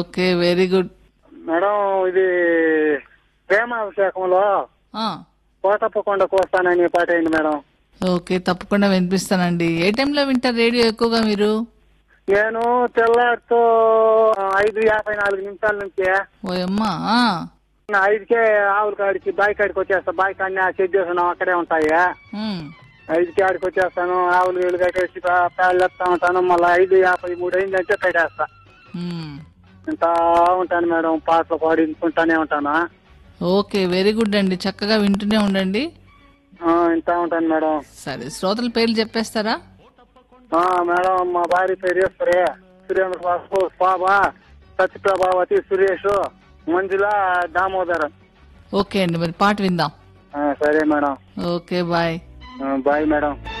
Okay very good madam ఇది ప్రేమాభిషేకంలో ఆ, కోటప్పకొండకు వస్తానని పాట అయింది మేడం ఓకే తప్పకుండా వినిపిస్తానండి ఏ టైంలో వింటారు రేడియో ఎక్కువగా మీరు నేను తెల్లారితో ఐదు యాభై నాలుగు నిమిషాల నుంచి ఓయమ్మా ఆ, ఐదుకే ఆవుల కాడికి బాయి కాడికి వచ్చేస్తా బాయి కాడిని ఆ షెడ్ చేస్తున్నాం అక్కడే ఉంటాయి ఉమ్, ఐదుకి ఆడికి వచ్చేస్తాను ఆవులు వీళ్ళు కట్టేసి పేళ్ళు ఎత్తా ఉంటాను మళ్ళీ ఐదు యాభై మూడు అయిందంటే కట్టేస్తా ఉమ్. ఇంత ఉంటాను మేడం పాటలు పాడి వినుకుంటానే ఉంటాను ఓకే వెరీ గుడ్ అండి చక్కగా వింటూనే ఉండండి ఆ, ఇంత ఉంటాను మేడం సరే శ్రోతల పేర్లు చెప్పేస్తారా ఆ, మేడం మా భార్య పేరు ఈశ్వరి సురేంద్ర బాబు బాబా సత్యప్రభావతి సురేష్ మంజుల దామోదర్ ఓకే అండి మరి పాట విందాం ఆ, సరే మేడం ఓకే బాయ్ ఆ, బాయ్ మేడం